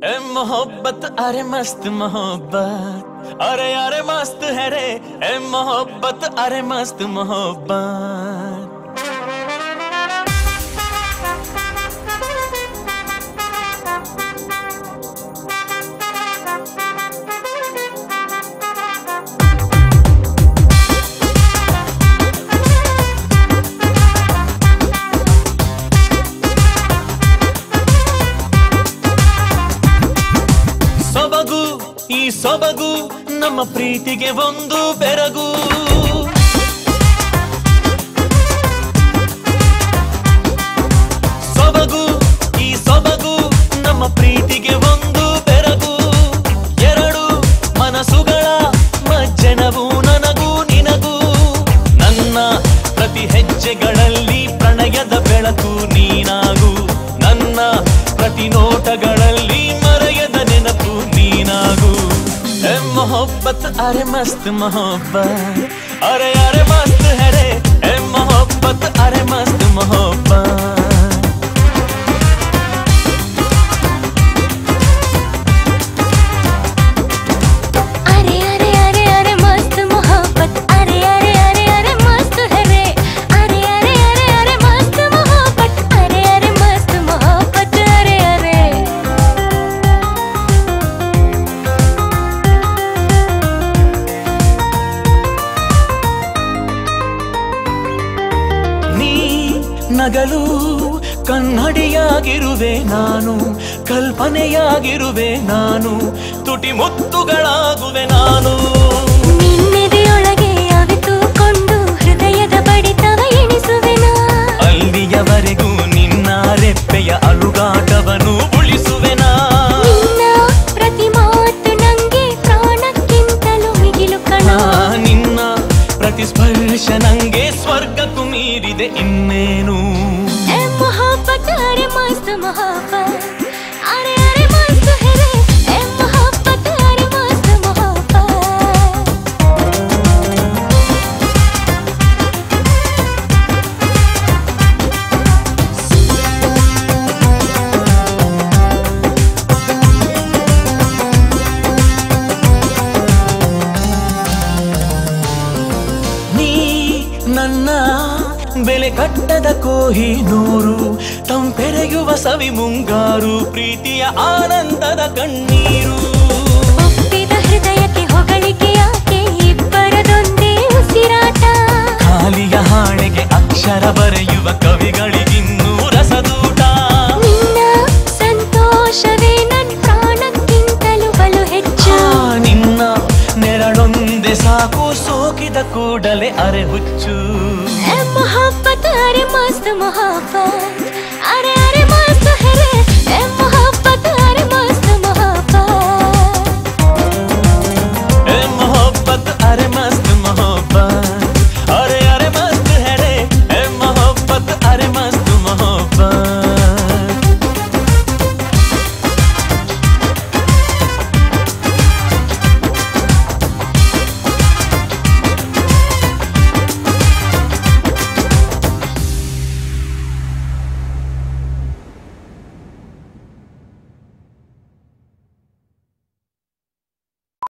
ए मोहब्बत अरे मस्त मोहब्बत अरे अरे मस्त है रे ए मोहब्बत अरे मस्त मोहब्बत ಸೊಬಗು ಈ ಸೊಬಗು ನಮ್ಮ ಪ್ರೀತಿಗೆ ಒಂದು ಬೆರಗು ಸೊಬಗು ಈ ಸೊಬಗು ನಮ್ಮ ಪ್ರೀತಿಗೆ ಒಂದು ಬೆರಗು ಎರಡು ಮನಸ್ಸುಗಳ ಮಜ್ಜನವು ನನಗೂ ನಿನಗೂ ನನ್ನ ಪ್ರತಿ ಹೆಜ್ಜೆಗಳಲ್ಲಿ ಪ್ರಣಯದ ಬೆಳಕು ನೀನಾಗು ನನ್ನ ಪ್ರತಿ ನೋಟಗಳಲ್ಲಿ ಮರೆಯದ ನೆನಪು ನೀನಾಗು ए मोहब्बत अरे मस्त मोहब्बत अरे अरे मस्त है रे ए मोहब्बत अरे मस्त मोहब्बत अरे अरे अरे अरे मस्त मोहब्बत अरे अरे अरे अरे मस्त है रे अरे अरे अरे अरे मस्त मोहब्बत अरे अरे मस्त मोहब्बत अरे अरे ನೀ ನಗಲು ಕನ್ನಡಿಯಾಗಿರುವೆ ನಾನು ಕಲ್ಪನೆಯಾಗಿರುವೆ ನಾನು ತುಟಿ ಮುತ್ತುಗಳಾಗುವೆ ನಾನು ನಿನ್ನೆದೆಯೊಳಗೆ ಅವಿತುಕೊಂಡು ಹೃದಯದ ಬಡಿತವ ಎಣಿಸುವೆನಾ ಅಲ್ಲಿಯವರೆಗೂ ನಿನ್ನ ರೆಪ್ಪೆಯ ಅಲುಗಾಟವನ್ನು ಉಳಿಸುವೆನಾ ನಿನ್ನ ಪ್ರತಿ ಮಾತು ನಂಗೆ ಪ್ರಾಣಕ್ಕಿಂತಲೂ ಮಿಗಿಲು ಕಣ ನಾ ನಿನ್ನ ಪ್ರತಿಸ್ಪರ್ಶ ನಂಗೆ ಸ್ವರ್ಗಕ್ಕೂ ಮೀರಿದೆ ಇನ್ನೇನು ए मोहब्बत अरे मस्त मोहब्बत अरे अरे मस्त है रे ए मोहब्बत अरे मस्त मोहब्बत ನೀ ನನ್ನ ಬೆಲೆ ಕಟ್ಟದ ಕೋಹಿ ನೂರು ತಂಪೆರೆಯುವ ಸವಿ ಮುಂಗಾರು ಪ್ರೀತಿಯ ಆನಂದದ ಕಣ್ಣೀರು ಒಪ್ಪಿದ ಹೃದಯಕ್ಕೆ ಹೊಗಳಿಕೆ ಯಾಕೆ ಇಬ್ಬರದೊಂದೇ ಉಸಿರಾಟ ಖಾಲಿಯ ಹಾಳೆಗೆ ಅಕ್ಷರ ಬರೆಯುವ ಕವಿಗಳಿಗಿನ್ನೂ ರಸದೂಟ ನಿನ್ನ ಸಂತೋಷವೇ ನನ್ನ ಪ್ರಾಣಕ್ಕಿಂತಲೂ ಬಲು ಹೆಚ್ಚು ಆ ನಿನ್ನ ನೆರಳೊಂದೆ ಸಾಕು ಸೋಕಿದ ಕೂಡಲೇ ಅರೆ ಹುಚ್ಚು ए मोहब्बत अरे मस्त मोहब्बत अरे